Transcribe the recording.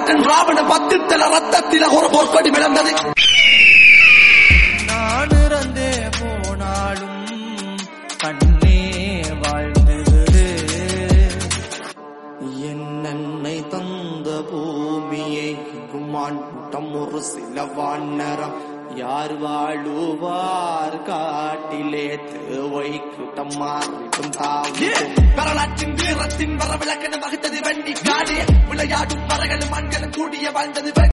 மகன் ராவண பத்தித்தல ரத்தத்தில ஒரு பொற்கொடி விளந்தது நான் இறந்தே போனாலும் கண்ணே வாழ்ந்தது என்னை தந்த பூமியை குமான் கூட்டம் ஒரு சில வானரம் யார் வாழுவார் காட்டிலே தேவை கூட்டம் மாறிட்டும் தாவும் வரலாற்றின் வீரத்தின் வரவிளக்கென வகுத்தது வெண்டி காடு விளையாடும் மரங்களும் மண்களும் கூடிய வாழ்ந்தது